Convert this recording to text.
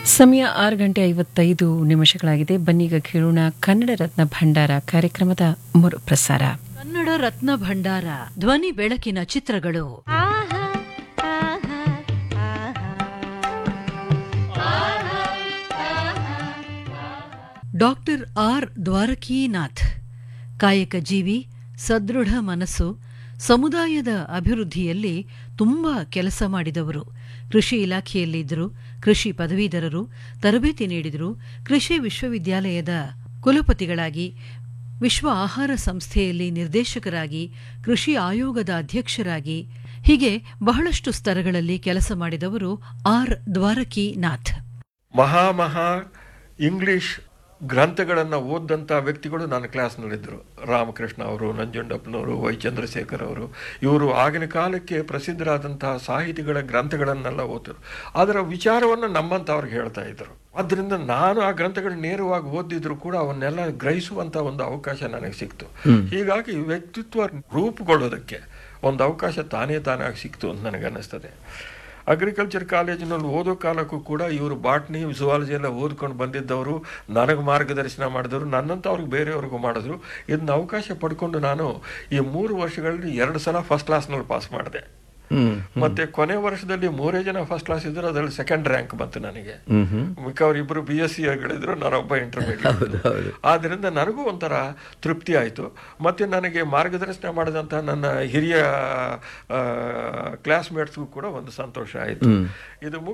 ಸಮಯ ಆರು ಗಂಟೆ ಐವತ್ತೈದು ನಿಮಿಷಗಳಾಗಿದೆ ಬನ್ನೀಗ ಕೇಳೋಣ ಕನ್ನಡ ರತ್ನ ಭಂಡಾರ ಕಾರ್ಯಕ್ರಮದ ಮರುಪ್ರಸಾರ ಕನ್ನಡ ರತ್ನ ಭಂಡಾರ ಧ್ವನಿ ಬೆಳಕಿನ ಚಿತ್ರಗಳು ಡಾಕ್ಟರ್ ಆರ್ ದ್ವಾರಕೀನಾಥ್ ಕಾಯಕ ಜೀವಿ ಸದೃಢ ಮನಸ್ಸು ಸಮುದಾಯದ ಅಭಿವೃದ್ಧಿಯಲ್ಲಿ ತುಂಬ ಕೆಲಸ ಮಾಡಿದವರು ಕೃಷಿ ಇಲಾಖೆಯಲ್ಲಿದ್ದರು ಕೃಷಿ ಪದವೀಧರರು ತರಬೇತಿ ನೀಡಿದರು ಕೃಷಿ ವಿಶ್ವವಿದ್ಯಾಲಯದ ಕುಲಪತಿಗಳಾಗಿ ವಿಶ್ವ ಆಹಾರ ಸಂಸ್ಥೆಯಲ್ಲಿ ನಿರ್ದೇಶಕರಾಗಿ ಕೃಷಿ ಆಯೋಗದ ಅಧ್ಯಕ್ಷರಾಗಿ ಹೀಗೆ ಬಹಳಷ್ಟು ಸ್ತರಗಳಲ್ಲಿ ಕೆಲಸ ಮಾಡಿದವರು ಆರ್ ದ್ವಾರಕೀನಾಥ್ ಮಹಾ ಮಹಾ ಇಂಗ್ಲಿಷ್ ಗ್ರಂಥಗಳನ್ನು ಓದಂಥ ವ್ಯಕ್ತಿಗಳು ನನ್ನ ಕ್ಲಾಸ್ನಲ್ಲಿದ್ದರು ರಾಮಕೃಷ್ಣ ಅವರು ನಂಜುಂಡಪ್ಪನವರು ವೈ ಚಂದ್ರಶೇಖರ್ ಅವರು ಇವರು ಆಗಿನ ಕಾಲಕ್ಕೆ ಪ್ರಸಿದ್ಧರಾದಂತಹ ಸಾಹಿತಿಗಳ ಗ್ರಂಥಗಳನ್ನೆಲ್ಲ ಓದಿದ್ರು ಅದರ ವಿಚಾರವನ್ನು ನಮ್ಮಂಥವ್ರಿಗೆ ಹೇಳ್ತಾ ಇದ್ದರು ಅದರಿಂದ ನಾನು ಆ ಗ್ರಂಥಗಳು ನೇರವಾಗಿ ಓದಿದ್ರು ಕೂಡ ಅವನ್ನೆಲ್ಲ ಗ್ರಹಿಸುವಂಥ ಒಂದು ಅವಕಾಶ ನನಗೆ ಸಿಕ್ತು ಹೀಗಾಗಿ ವ್ಯಕ್ತಿತ್ವ ರೂಪುಗೊಳ್ಳೋದಕ್ಕೆ ಒಂದು ಅವಕಾಶ ತಾನೇ ತಾನಾಗಿ ಸಿಕ್ತು ಅಂತ ನನಗನ್ನಿಸ್ತದೆ ಅಗ್ರಿಕಲ್ಚರ್ ಕಾಲೇಜಿನಲ್ಲಿ ಓದೋ ಕಾಲಕ್ಕೂ ಕೂಡ ಇವರು ಬಾಟ್ನಿ ಜುವಾಲಜಿ ಎಲ್ಲ ಓದ್ಕೊಂಡು ಬಂದಿದ್ದವರು ನನಗೆ ಮಾರ್ಗದರ್ಶನ ಮಾಡಿದವರು ನನ್ನಂಥವ್ರಿಗೆ ಬೇರೆಯವ್ರಿಗೂ ಮಾಡಿದ್ರು ಇದನ್ನ ಅವಕಾಶ ಪಡ್ಕೊಂಡು ನಾನು ಈ ಮೂರು ವರ್ಷಗಳಲ್ಲಿ ಎರಡು ಸಲ ಫಸ್ಟ್ ಕ್ಲಾಸ್ನಲ್ಲಿ ಪಾಸ್ ಮಾಡಿದೆ ಮತ್ತೆ ಕೊನೆ ವರ್ಷದಲ್ಲಿ ಮೂರೇ ಜನ ಫಸ್ಟ್ ಕ್ಲಾಸ್ ಇದ್ರು ಅದರಲ್ಲಿ ಸೆಕೆಂಡ್ ರ್ಯಾಂಕ್ ಬಂತು ನನಗೆ ಮಿಕ್ಕವ್ರು ಇಬ್ಬರು ಬಿ ಎಸ್ ಸಿ ಗಳಿದ್ರು ನಾನೊಬ್ಬ ಇಂಟರ್ಮೀಡಿಯೇಟ್ ಆದ್ದರಿಂದ ನನಗೂ ಒಂಥರ ತೃಪ್ತಿ ಆಯಿತು ಮತ್ತೆ ನನಗೆ ಮಾರ್ಗದರ್ಶನ ಮಾಡಿದಂಥ ನನ್ನ ಹಿರಿಯ ಕ್ಲಾಸ್ಮೇಟ್ಸ್ಗೂ ಕೂಡ ಒಂದು ಸಂತೋಷ ಆಯಿತು ಇದು